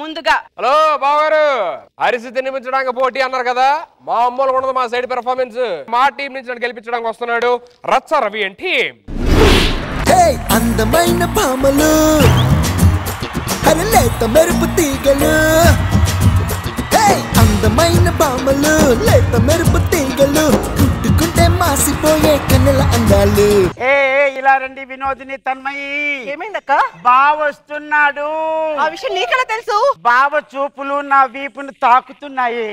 ముందుగా హలో బావగారు అరిసి తినిపించడానికి పోటీ అన్నారు కదా మా అమ్మలు ఉండదు మా సైడ్ పెర్ఫార్మెన్స్ మా టీం నుంచి నన్ను గెలిపించడానికి వస్తున్నాడు రచ్చ రవి అండ్ టీం హే అందమైన భామలు అరే లేత మెరుపు తీగలు హే అందమైన భామలు లేత మెరుపు తీగలు కుట్టుకుంటే మాసిపోయే కన్నుల అందాలు ఏ ఏ, ఇలా రండి వినోదిని తన్మయి ఏమైందక్క బావ వస్తున్నాడు ఆ విషయం నీకెలా తెలుసు బావ చూపులు నా వీపును తాకుతున్నాయి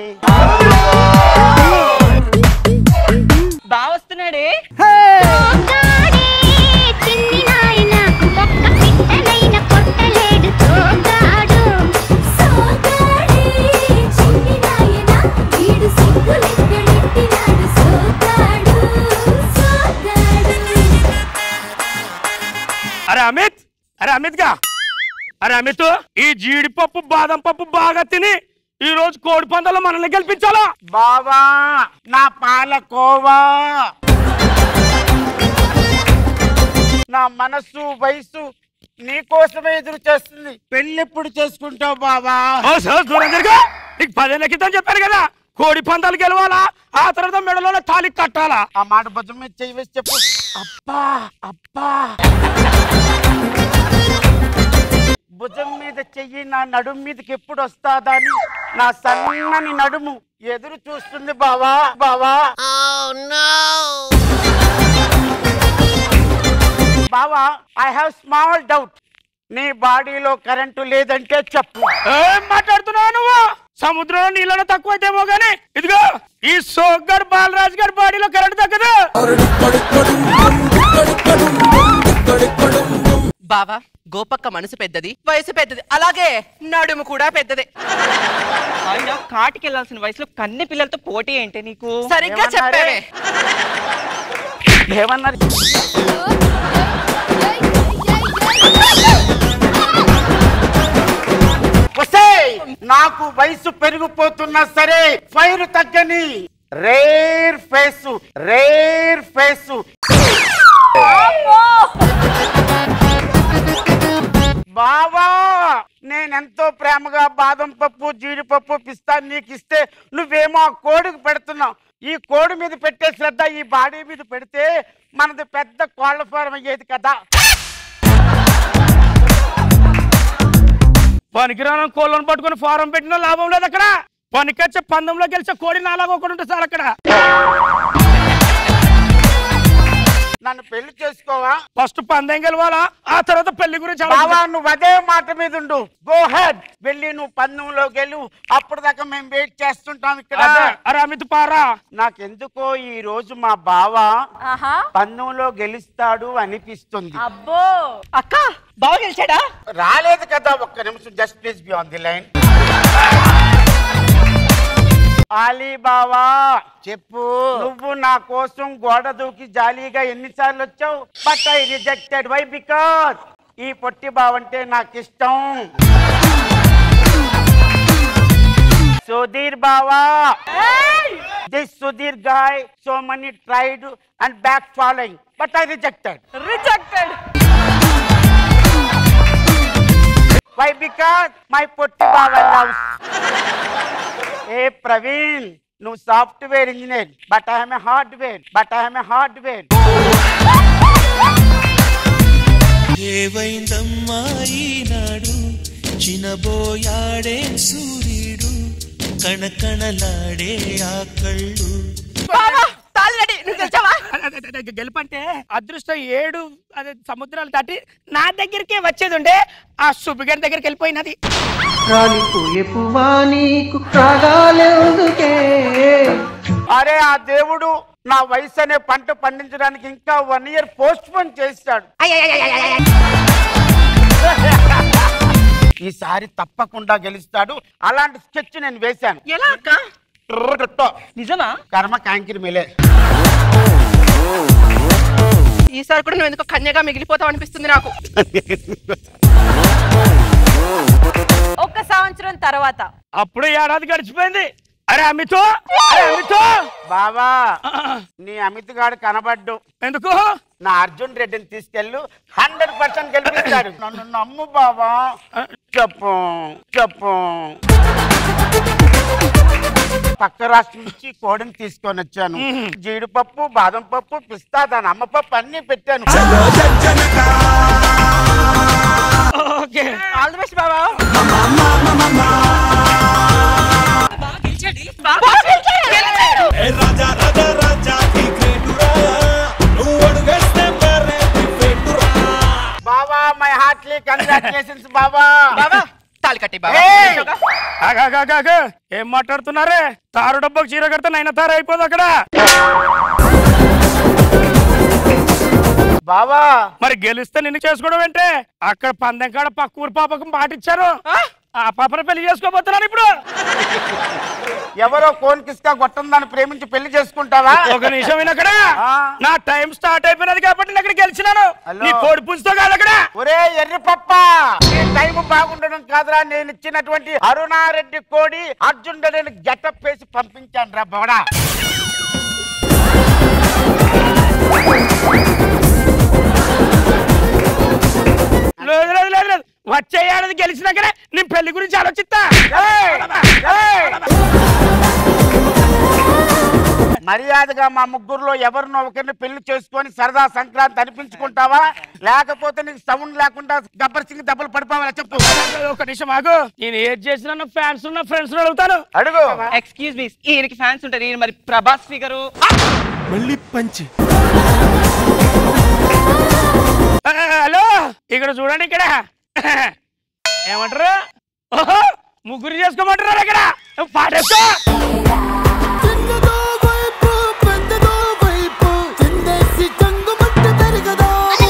బాగా వస్తున్నాడే సోగాడే చిన్ని నాయనకు ఒక్క పిట్టనైన కొట్టలేడు సోగాడు సోగాడే చిన్ని నాయన వీడు సిగ్గులెక్కడెట్టినాడు సోగాడు సోగాడు అరే అమిత్ అరే అమిత్ గా అరే అమిత్ ఈ జీడిపప్పు బాదం పప్పు బాగా తిని ఈ రోజు కోడి పందాలో మనల్ని గెలిపించాలా బావా నా పాలకోవా నా మనస్సు వయసు నీకోసమే ఎదురు చేస్తుంది పెళ్ళెప్పుడు చేసుకుంటావు బావా ఓ సార్ దూరం జరగా నీకు పదేళ్ల క్రితం చెప్పాను కదా కోడి పందాలు గెలవాలా ఆ తర్వాత మెడలోనే తాళి కట్టాలా ఆ మాట భుజం మీద చెయ్యి వేసి చెప్పు అబ్బా అబ్బా భుజం మీద చెయ్యి నా నడుము మీదకి ఎప్పుడు వస్తాదా అని నా సన్నని నడుము ఎదురు చూస్తుంది బావా బావా బావా ఐ హావ్ స్మాల్ డౌట్ నీ బాడీలో కరెంటు లేదంటే చెప్పు ఏం మాట్లాడుతున్నావు నువ్వు సముద్రంలో నీళ్ళలో తక్కువైతేమో గానీ ఇదిగో ఈ సోగ్గర్ బాలరాజ్ గారి బాడీలో కరెంట్ తగ్గదు బావా గోపక్క మనసు పెద్దది వయసు పెద్దది అలాగే నడుము కూడా పెద్దదే అయినా కాటికి వెళ్ళాల్సిన వయసులో కన్నె పిల్లలతో పోటీ ఏంటి నీకు సరిగ్గా ఏమన్నారే? చెప్పావే ఏమన్నారు ఒసేయ్, నాకు వయసు పెరిగిపోతున్నా సరే ఫైర్ తగ్గని రేర్ ఫేసు రేర్ ఫేసు బావా నేనెంతో ప్రేమగా బాదం పప్పు జీడిపప్పు పిస్తా నీకు ఇస్తే నువ్వేమో ఆ కోడికి పెడుతున్నావు ఈ కోడి మీద పెట్టే శ్రద్ధ ఈ బాడీ మీద పెడితే మనది పెద్ద కోళ్ల ఫారం అయ్యేది కదా పనికిరాని కోళ్ళను పట్టుకొని ఫారం పెట్టినా లాభం లేదు అక్కడ పనికొచ్చే పందెంలో గెలిచే కోడి నాలాగా ఒకటి ఉంటుంది సార్ అక్కడ నన్ను పెళ్లి చేసుకోవా ఫస్ట్ పందెం గెలవాలా ఆ తర్వాత పెళ్లి గురించి బావా ఆలోచించాలి. నువ్వు అదే మాట మీద ఉండు గో హెడ్ వెళ్ళి నువ్వు పందెంలో గెలు అప్పటిదాకా మేము వెయిట్ చేస్తుంటాం ఇక్కడ అదే, అరే అమిత్ పారా నాకెందుకో ఈ రోజు మా బావ ఆహా పందెంలో గెలుస్తాడు అనిపిస్తుంది అబ్బో అక్క బాగా గెలిచాడా రాలేదు కదా ఒక్క నిమిషం just please be on the line Ali బావా చెప్పు నువ్వు నా కోసం గోడ దూకి జాలీగా ఎన్నిసార్లు వచ్చావు but I rejected why because ఈ పొట్టి బావంటే నాకు ఇష్టం సుధీర్ బావా this Sudheer guy so many tried and back following but I rejected rejected why because my పొట్టి బావ లవ్స్ ఏ ప్రవీణ్ నువ్వు software engineer but I'm hardware but I'm hardware ఏవైందమ్మా ఈనాడు చినబోయాడే సూర్యుడు కణకణలాడే ఆ కళ్ళు బావా తాళి రెడీ నువ్వు గెలిచావా అదే, అదే, అదే, గెలుపంటే అదృష్టం ఏడు అదే సముద్రాలు దాటి నా దగ్గరికే వచ్చేది ఉండే ఆ సుబ్బిగారి దగ్గరికి వెళ్ళిపోయినది రాలిపోయే పువ్వా నీకు రాగాలెందుకే అరే ఆ దేవుడు నా వయసు అనే పంట పండించడానికి ఇంకా వన్ ఇయర్ పోస్ట్ పోన్ చేస్తాడు ఈసారి తప్పకుండా గెలుస్తాడు అలాంటి స్కెచ్ నేను వేశాను ఎలా అక్క ట్రొట్టొ. నిజమా కర్మ కాంకిరి మేలే ఈసారి కూడా నువ్వు ఎందుకో కన్యగా మిగిలిపోతావు అనిపిస్తుంది నాకు ఒక సంవత్సరం తర్వాత అప్పుడు ఏడాది గడిచిపోయింది అరే అమితు అరే అమితు బావా నీ అమిత్ గాడు కనబడ్డు ఎందుకు నా అర్జున్ రెడ్డిని తీసుకెళ్ళు హండ్రెడ్ పర్సెంట్ గెలిపిస్తాడు నన్ను నమ్ము బావా చెప్పు చెప్పు పక్క రాష్ట్రం నుంచి కోడిని తీసుకొని వచ్చాను జీడిపప్పు బాదం పప్పు పిస్తా దాని అమ్మ పప్పు అన్ని పెట్టాను ఓకే ఆల్ ది బెస్ట్ బాబా రాజా రాజా రాజా ఈ గ్రేటురా నువ్వు అడుగేస్తే మరే పెట్టురా బావా మై హార్ట్లీ కంగ్రాచులేషన్స్ బావా బాబా తాళి కట్టి బాబా ఏయ్! ఆగాగాగాగ. ఏం మాట్లాడుతున్నారే తారు డబ్బకు చీర కడితే నైనా తారు అయిపోదు అక్కడ బావా మరి గెలిస్తే నిన్ను చేసుకోవడం ఏంటే అక్కడ పందెం కాడ పక్క ఊరు పాపకు మాటిచ్చారు ఆ పాపను పెళ్లి చేసుకోబోతున్నాను ఇప్పుడు ఎవరో కోన్ కిస్కా గొట్టం దాన్ని ప్రేమించి పెళ్లి చేసుకుంటావా ఒక నిమిషం వినక్కడ ఆ. నా టైం స్టార్ట్ అయిపోయినది కాబట్టి నేను అక్కడ గెలిచినాను హలో. నీ కోడి పుంజుతో కాదు అక్కడ ఒరే ఎర్రి పప్ప నీ టైం బాగుండడం కాదురా నేను ఇచ్చినటువంటి అరుణారెడ్డి కోడి అర్జున్ రెడ్డిని గెటప్ వేసి పంపించాను రా బొడా లేదు లేదు లేదు లేదు వచ్చే ఏడాది గెలిచినాకనే నేను పెళ్లి గురించి ఆలోచిస్తా మర్యాదగా మా ముగ్గురులో ఎవరినో ఒకరిని పెళ్లి చేసుకొని సరదా సంక్రాంతి అనిపించుకుంటావా లేకపోతే నీకు సౌండ్ లేకుండా గబ్బర్ సింగ్ దెబ్బలు పడిపోవాలా చెప్పు ఒక నిమిషం ఆగు నేను ఏది చేసినా ఫ్యాన్స్ ఉన్న ఫ్రెండ్స్ అడుగుతాను అడుగు ఎక్స్క్యూజ్ మీ ఈయనకి ఫ్యాన్స్ ఉంటారు ఈయన మరి ప్రభాస్ ఫిగరు మళ్ళీ పంచి ఆ, హలో ఇక్కడ చూడండి ఇక్కడ ఏమంటారు ఓహో, ముగ్గురు చేసుకోమంటారు ఇక్కడ పాటేస్తా చిన్నదో వైపు పెద్దదో వైపు చిందేసి చంగుమట్టు పెరగదో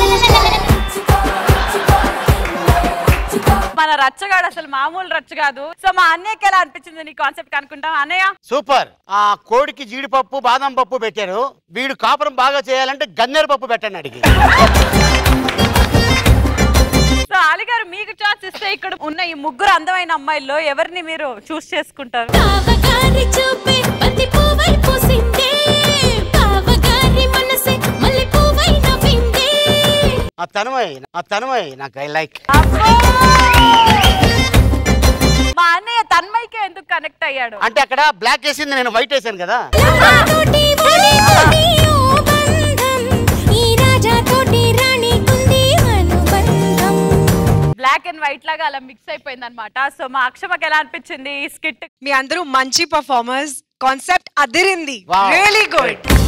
మన రచ్చగాడు అసలు మామూలు రచ్చ కాదు సో మా అన్నయ్యకి ఎలా అనిపించింది నీ కాన్సెప్ట్ అనుకుంటాం అన్నయ్య సూపర్ ఆ కోడికి జీడిపప్పు బాదం పప్పు పెట్టారు వీడు కాపురం బాగా చేయాలంటే గన్నేరు పప్పు పెట్టండి అడిగి సో అలీ గారు మీకు చాన్స్ ఇస్తే ఇక్కడ ఉన్న ఈ ముగ్గురు అందమైన అమ్మాయిల్లో ఎవరిని మీరు చూస్ చేసుకుంటారు బావగారి చూపే బంతి పువ్వై పూసిందే బావగారి మనసే మల్లె పువ్వై నవ్విందే ఆ తనువై ఆ తనువై నాకు ఐ లైక్ అబ్బో! మా అన్నయ్య తన్మయ్యకే ఎందుకు కనెక్ట్ అయ్యాడు అంటే అక్కడ బ్లాక్ వేసింది నేను వైట్ వేసాను కదా తోటి వలిపోని ఓ బంధం ఈ రాజా తోటి రాణి కుంది అనుబంధం బ్లాక్ అండ్ వైట్ లాగా అలా మిక్స్ అయిపోయింది అనమాట సో మా అక్షమకి ఎలా అనిపించింది ఈ స్కిట్ మీ అందరూ మంచి పర్ఫార్మర్స్ కాన్సెప్ట్ అదిరింది Wow. Really good